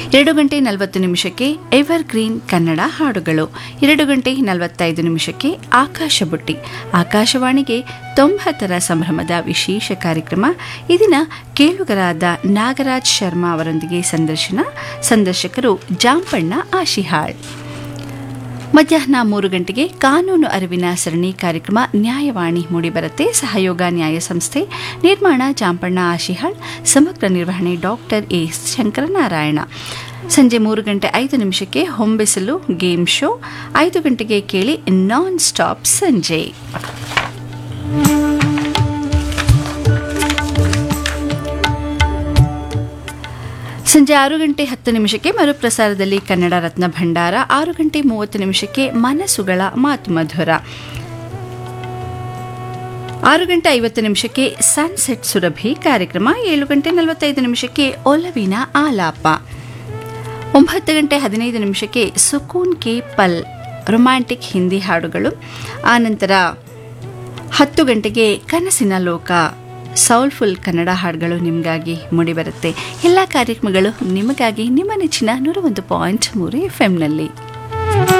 ಎರಡು ಗಂಟೆ ನಲವತ್ತು ನಿಮಿಷಕ್ಕೆ ಎವರ್ ಗ್ರೀನ್ ಕನ್ನಡ ಹಾಡುಗಳು ಎರಡು ಗಂಟೆ ನಲವತ್ತೈದು ನಿಮಿಷಕ್ಕೆ ಆಕಾಶ ಬುಟ್ಟಿ ಆಕಾಶವಾಣಿಗೆ ತೊಂಬತ್ತರ ಸಂಭ್ರಮದ ವಿಶೇಷ ಕಾರ್ಯಕ್ರಮ ಇದನ್ನ ಕೇಳುಗರಾದ ನಾಗರಾಜ್ ಶರ್ಮಾ ಅವರೊಂದಿಗೆ ಸಂದರ್ಶನ ಸಂದರ್ಶಕರು ಜಾಂಪಣ್ಣ ಆಶಿಹಾಳ್ ಮಧ್ಯಾಹ್ನ ಮೂರು ಗಂಟೆಗೆ ಕಾನೂನು ಅರಿವಿನ ಸರಣಿ ಕಾರ್ಯಕ್ರಮ ನ್ಯಾಯವಾಣಿ ಮೂಡಿಬರುತ್ತೆ ಸಹಯೋಗ ನ್ಯಾಯ ಸಂಸ್ಥೆ ನಿರ್ಮಾಣ ಜಾಂಪಣ್ಣ ಆಶಿಹಾಳ್ ಸಮಗ್ರ ನಿರ್ವಹಣೆ ಡಾಕ್ಟರ್ ಎ ಶಂಕರನಾರಾಯಣ ಸಂಜೆ ಮೂರು ಗಂಟೆ ಐದು ನಿಮಿಷಕ್ಕೆ ಹೊಂಬಿಸಲು ಗೇಮ್ ಶೋ ಐದು ಗಂಟೆಗೆ ಕೇಳಿ ನಾನ್ ಸ್ಟಾಪ್ ಸಂಜೆ ಸಂಜೆ ಆರು ಗಂಟೆ ಹತ್ತು ನಿಮಿಷಕ್ಕೆ ಮರುಪ್ರಸಾರದಲ್ಲಿ ಕನ್ನಡ ರತ್ನ ಭಂಡಾರ ಆರು ಗಂಟೆ ಮೂವತ್ತು ನಿಮಿಷಕ್ಕೆ ಮನಸ್ಸುಗಳ ಮಾತು ಮಧುರ ಆರು ಗಂಟೆ ಐವತ್ತು ನಿಮಿಷಕ್ಕೆ ಸನ್ಸೆಟ್ ಸುರಭಿ ಕಾರ್ಯಕ್ರಮ ಏಳು ಗಂಟೆ ನಲವತ್ತೈದು ನಿಮಿಷಕ್ಕೆ ಒಲವಿನ ಆಲಾಪ ಒಂಬತ್ತು ಗಂಟೆ ಹದಿನೈದು ನಿಮಿಷಕ್ಕೆ ಸುಕೂನ್ ಕೆ ಪಲ್ ರೊಮ್ಯಾಂಟಿಕ್ ಹಿಂದಿ ಹಾಡುಗಳು ಆನಂತರ ಹತ್ತು ಗಂಟೆಗೆ ಕನಸಿನ ಲೋಕ ಸೌಲ್ಫುಲ್ ಕನ್ನಡ ಹಾಡುಗಳು ನಿಮಗಾಗಿ ಮೂಡಿಬರುತ್ತೆ ಎಲ್ಲ ಕಾರ್ಯಕ್ರಮಗಳು ನಿಮಗಾಗಿ ನಿಮ್ಮ ನೆಚ್ಚಿನ ನೂರ ಒಂದು ಪಾಯಿಂಟ್ ಮೂರು ಎಫ್ ಎಂನಲ್ಲಿ